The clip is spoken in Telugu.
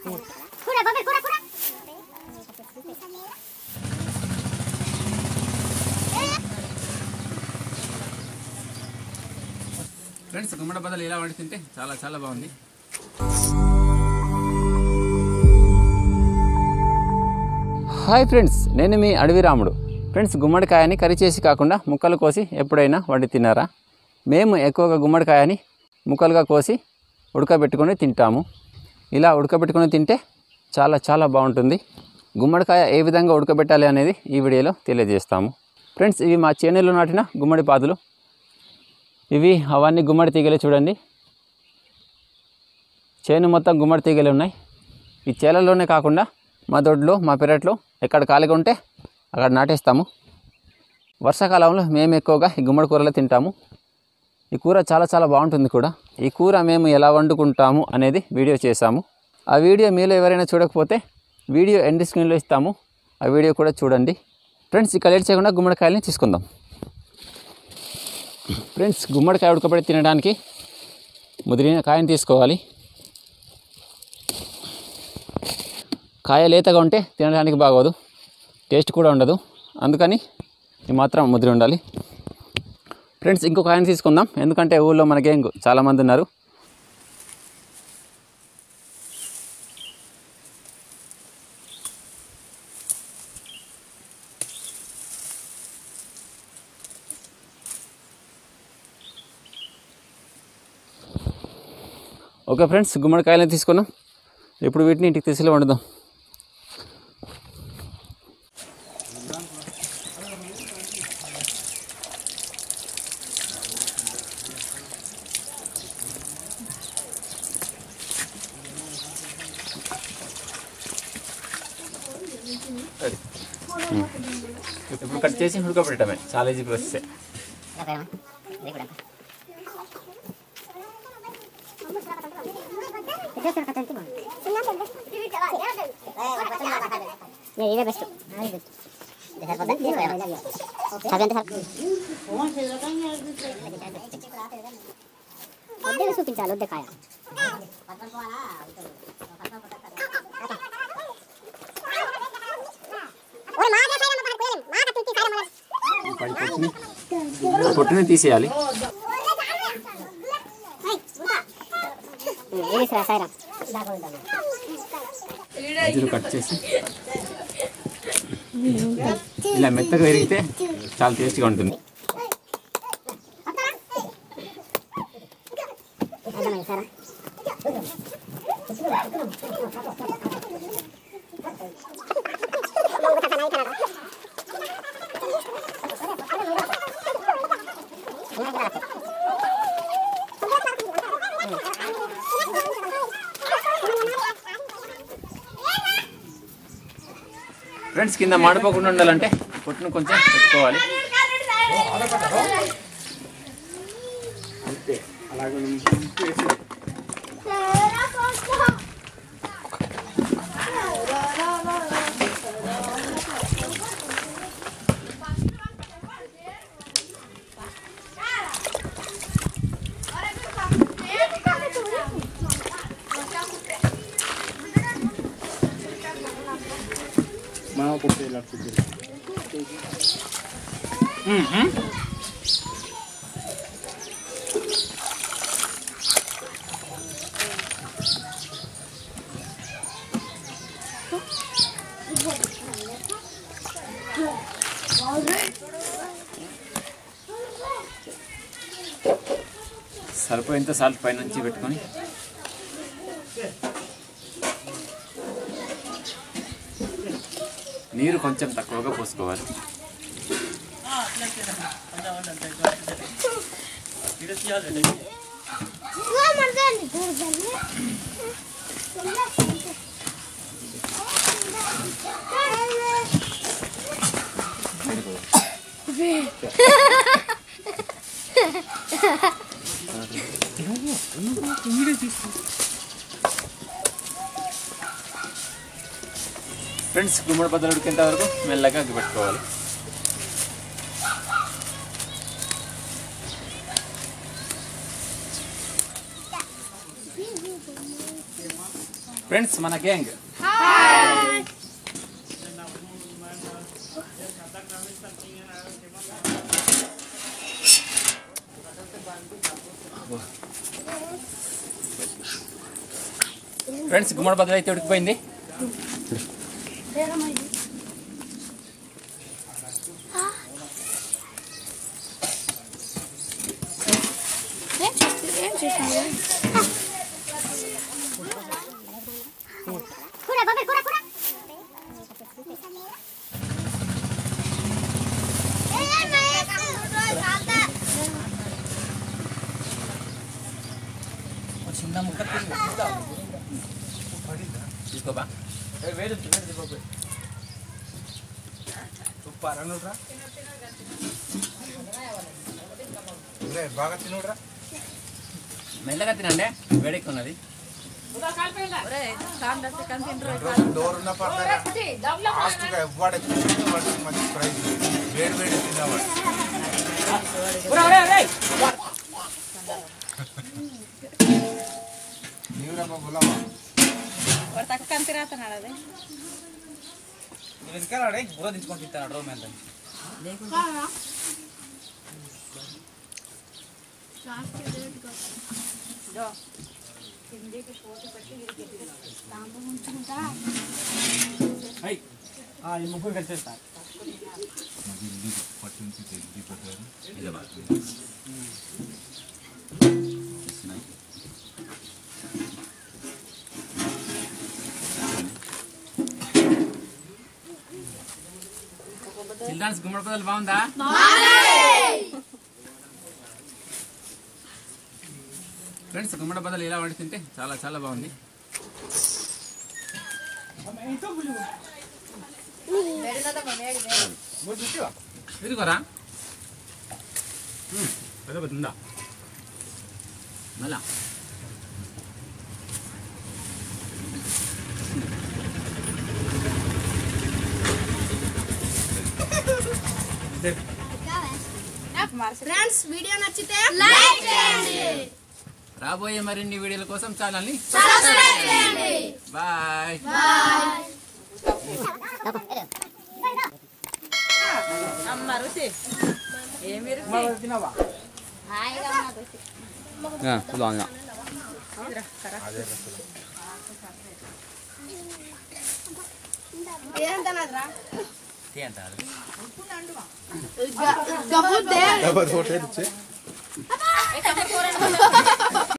కూర బొబ్బర్ కూర కూర ఫ్రెండ్స్ గుమ్మడి బద్దలు ఇలా వండి తింటే చాలా చాలా బాగుంది హాయ్ ఫ్రెండ్స్ నేను మీ అడవి రాముడు ఫ్రెండ్స్ గుమ్మడికాయని కర్రీ చేసి కాకుండా ముక్కలు కోసి ఎప్పుడైనా వండి తిన్నారా మేము ఎక్కువగా గుమ్మడికాయని ముక్కలుగా కోసి ఉడకబెట్టుకొని తింటాము ఇలా ఉడకబెట్టుకొని తింటే చాలా చాలా బాగుంటుంది గుమ్మడికాయ ఏ విధంగా ఉడకబెట్టాలి అనేది ఈ వీడియోలో తెలియజేస్తాము ఫ్రెండ్స్ ఇవి మా చేనులో నాటిన గుమ్మడి పాదులు ఇవి అవన్నీ గుమ్మడి తీగలే చూడండి చేను మొత్తం గుమ్మడి తీగలే ఉన్నాయి ఈ చేలల్లోనే కాకుండా మా దొడ్లో మా పెరట్లో ఎక్కడ ఖాళీగా ఉంటే అక్కడ నాటేస్తాము వర్షాకాలంలో మేము ఎక్కువగా ఈ గుమ్మడి కూరలో తింటాము ఈ కూర చాలా చాలా బాగుంటుంది కూడా ఈ కూర మేము ఎలా వండుకుంటాము అనేది వీడియో చేశాము ఆ వీడియో మీలో ఎవరైనా చూడకపోతే వీడియో ఎండ్ స్క్రీన్లో ఇస్తాము ఆ వీడియో కూడా చూడండి ఫ్రెండ్స్ ఇక లేట్ చేయకుండా గుమ్మడికాయలని తీసుకుందాం ఫ్రెండ్స్ గుమ్మడికాయ ఉడకబెట్టి తినడానికి ముదిరిన కాయని తీసుకోవాలి కాయ లేతగా ఉంటే తినడానికి బాగోదు టేస్ట్ కూడా ఉండదు అందుకని ఇది మాత్రం ముదిరి ఉండాలి ఫ్రెండ్స్ ఇంకో కాయని తీసుకుందాం ఎందుకంటే ఊళ్ళో మనకేం చాలామంది ఉన్నారు ఓకే ఫ్రెండ్స్ గుమ్మడికాయలని తీసుకున్నాం ఇప్పుడు వీటిని ఇంటికి తీసుకెళ్ళి వండుదాం ఇప్పుడు కట్ చేసి ఉడకబెట్టడమే చాలా ఈజీ ప్రాసెస్ ఇదే బెస్ట్ చదివంత వద్దే చూపించాలి వద్దే కాయ పడి పొట్టుని పొట్టుని తీసేయాలి ఇది సాయిరా మధ్యలో కట్ చేసి ఇలా మెత్తగా విరిగితే చాలా టేస్టీగా ఉంటుంది అర్థమైంది సారా ఫ్రెండ్స్ కింద మాడిపోకుండా ఉండాలంటే పొట్టును కొంచెం పెట్టుకోవాలి సరిపోయేంత సాల్ట్ పైన నుంచి పెట్టుకొని నీరు కొంచెం తక్కువగా పోసుకోవాలి ఫ్రెండ్స్ గుమ్మడి బద్దలు ఉడికేంత వరకు మెల్లగా అగ్గి పెట్టుకోవాలి ఫ్రెండ్స్ మన గ్యాంగ్ ఫ్రెండ్స్ గుమ్మడి బదులు అయితే ఉడికిపోయింది కూర బాబాయ్ కూర కూర చిన్న ముక్క తీసుకోబా సూపర్ అనుడ్రా బాగా తినుడ్రా మెల్లగా తినండి వేడెక్కున్నది డోర్ ఉన్న పర్లేదు ఫాస్ట్గా ఎవ్వడ వాడికి మంచి ప్రైజ్ వేడి వేడి తిన్నవాడు నీవురమ్మ గులామా వెనకాల బుర్ర దించుకొని తింటాడు రోమ్ ఎంత ఈ ముగ్గురు కలిసేస్తా పట్టించి తెగి పెట్టారు చిల్డ్రన్స్ గుమ్మడి పదలు బాగుందా ఫ్రెండ్స్ గుమ్మడి బదలు ఇలా వండి తింటే చాలా చాలా బాగుంది ఇదిగోరా పెద్ద పెద్ద ఉందా మళ్ళా ఫ్రెండ్స్ వీడియో నచ్చితే లైక్ చేయండి రాబోయే మరిన్ని వీడియోల కోసం ఛానల్ని సబ్స్క్రైబ్ చేయండి బాయ్ అమ్మ రుచి ఏమి రుచి ఏంటన్నదిరా అంటారు గబ్బుద్దే డబ్బర్ ఫోటో ఇచ్చే కూర